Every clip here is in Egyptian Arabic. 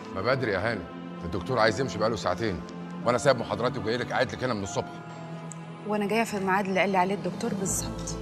ما بدري يا هاني الدكتور عايز يمشي بقاله ساعتين وانا سايب محاضراتي وجاي لك قاعد لك هنا من الصبح وانا جايه في الميعاد اللي قال لي عليه الدكتور بالظبط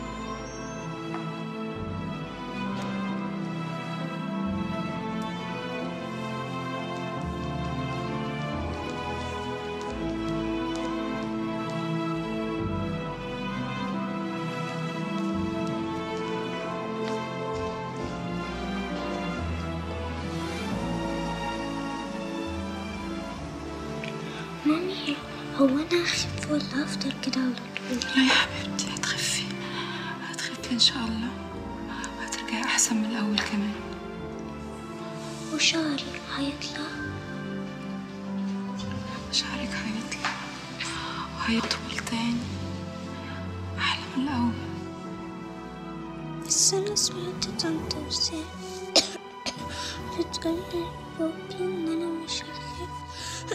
مامي هو انا اخف ولا افضل كده على طول لا يا حبيبتي هتخفي هتخفي ان شاء الله هترجعي احسن من الاول كمان وشعري هيطلع شعرك هيطلع وهيطول تاني احلى من الاول بس انا سمعت طنط وسام بتقول لبابي ان انا مش هخف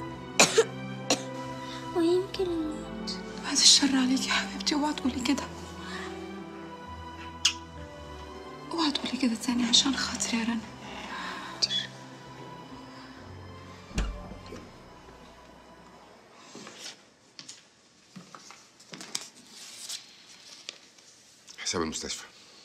ويمكن اموت بعد الشر عليكي يا حبيبتي اوعي تقولي كده اوعي تقولي كده تاني عشان خاطري يا رنا حساب المستشفى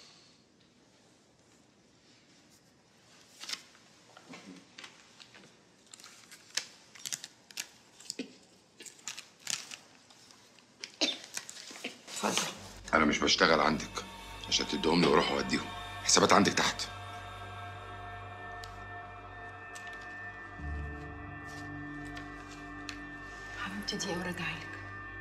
اتفضل انا مش بشتغل عندك عشان تديهم لي واروح اوديهم حسابات عندك تحت حبيبتي دي وراجعي لك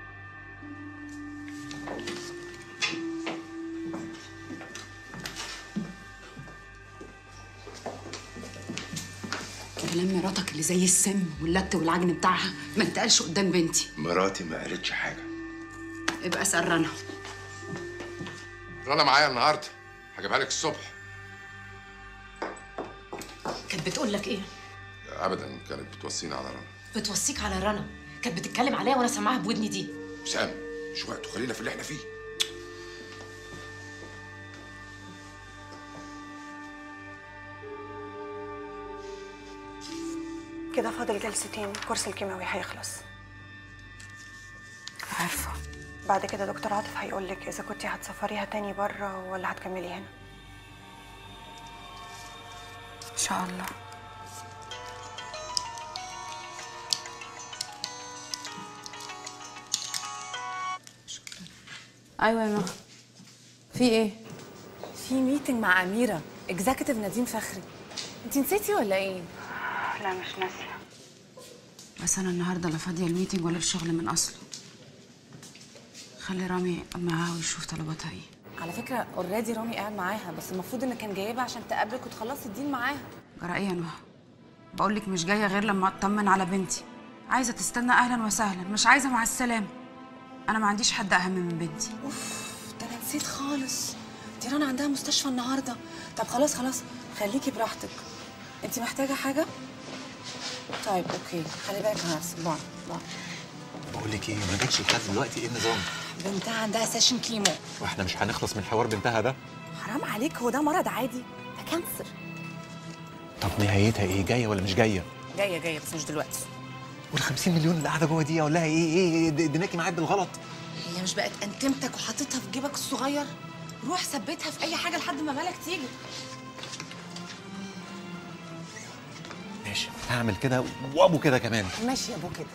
كلام مراتك اللي زي السم واللت والعجن بتاعها ما يتقالش قدام بنتي مراتي ما قالتش حاجه ابقى سرنها رنا معايا النهارده هجيبها لك الصبح كانت بتقول لك ايه؟ ابدا كانت بتوصيني على رنا بتوصيك على رنا كانت بتتكلم عليا وانا سامعاها بودني دي وسام مش وقته خلينا في اللي احنا فيه كده فاضل جلستين الكورس الكيماوي هيخلص عارفه بعد كده دكتور عاطف هيقول لك اذا كنتي هتسافريها تاني بره ولا هتكملي هنا ان شاء الله ايوه يا ماما في ايه في ميتنج مع أميرة اكزيكتيف نديم فخري انت نسيتي ولا ايه؟ لا مش ناسيه بس انا النهارده لا فاضيه الميتنج ولا الشغل من اصله خلي رامي يقعد معاها ويشوف طلباتها ايه على فكرة اوريدي رامي قاعد معاها بس المفروض ان كان جايبها عشان تقابلك وتخلصي الدين معاها جرى ايه يا نهى بقول لك مش جايه غير لما اطمن على بنتي عايزه تستنى اهلا وسهلا مش عايزه مع السلامه انا ما عنديش حد اهم من بنتي اوف ده انا نسيت خالص دي رنا عندها مستشفى النهارده طب خلاص خلاص خليكي براحتك انت محتاجة حاجة؟ طيب اوكي خلي بالك على نفسك باي باي بقول لك ايه ما جاتش لحد دلوقتي ايه النظام بنتها عندها سيشن كيمو واحنا مش هنخلص من حوار بنتها ده حرام عليك هو ده مرض عادي ده كانسر طب نهايتها ايه جايه ولا مش جايه جايه جايه بس مش دلوقتي وال 50 مليون اللي قاعده جوه دي اقول لها ايه ايه د- دناكي معاك بالغلط هي مش بقت انتمتك وحاططها في جيبك الصغير روح ثبتها في اي حاجه لحد ما مالك تيجي ماشي هعمل كده وابو كده كمان ماشي يا ابو كده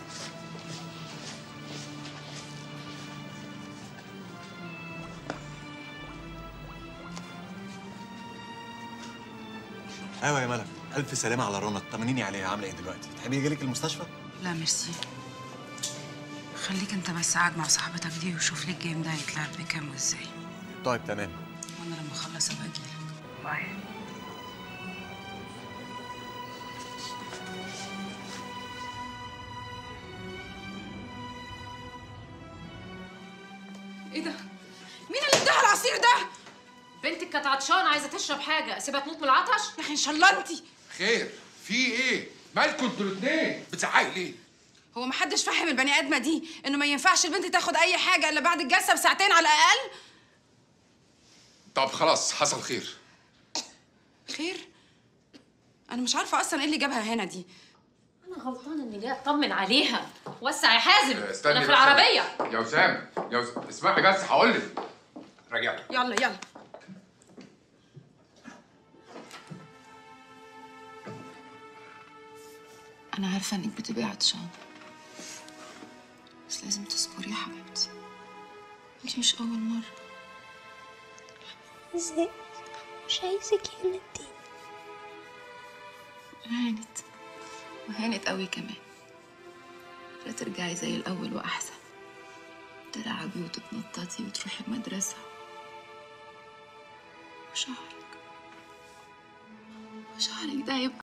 ايوه يا ملك الف سلامه على رنا طمنيني عليها عامله ايه دلوقتي تحبي يجي لك المستشفى لا ميرسي خليك انت بس قاعد مع صاحبتك دي وشوف لي الجيم ده هيتلعب بكام وازاي طيب تمام وانا لما اخلص ابقى اجيلك باي ايه ده؟ مين اللي اداها العصير ده؟ بنتك كانت عطشانه عايزه تشرب حاجه اسيبها تموت من العطش؟ يا اخي ان شاء الله انت خير في ايه مالكوا انتوا الاثنين بتزعقي ليه هو محدش فاهم البني ادمه دي انه ما ينفعش البنت تاخد اي حاجه الا بعد الجلسه بساعتين على الاقل طب خلاص حصل خير خير انا مش عارفه اصلا ايه اللي جابها هنا دي انا غلطانه اني جايه اطمن عليها وسع يا حازم استني انا في بس. العربيه يا وسام يا وسام اسمعي بس هقول لك راجع يلا يلا أنا عارفة إنك بتبقي عطشانة بس لازم تصبري يا حبيبتي انتي مش أول مرة ازاي مش عايزك هنا تاني هانت وهانت قوي كمان بكرة ترجعي زي الأول وأحسن تلعبي وتتنططي وتروحي المدرسة وشعرك وشعرك ده يبقى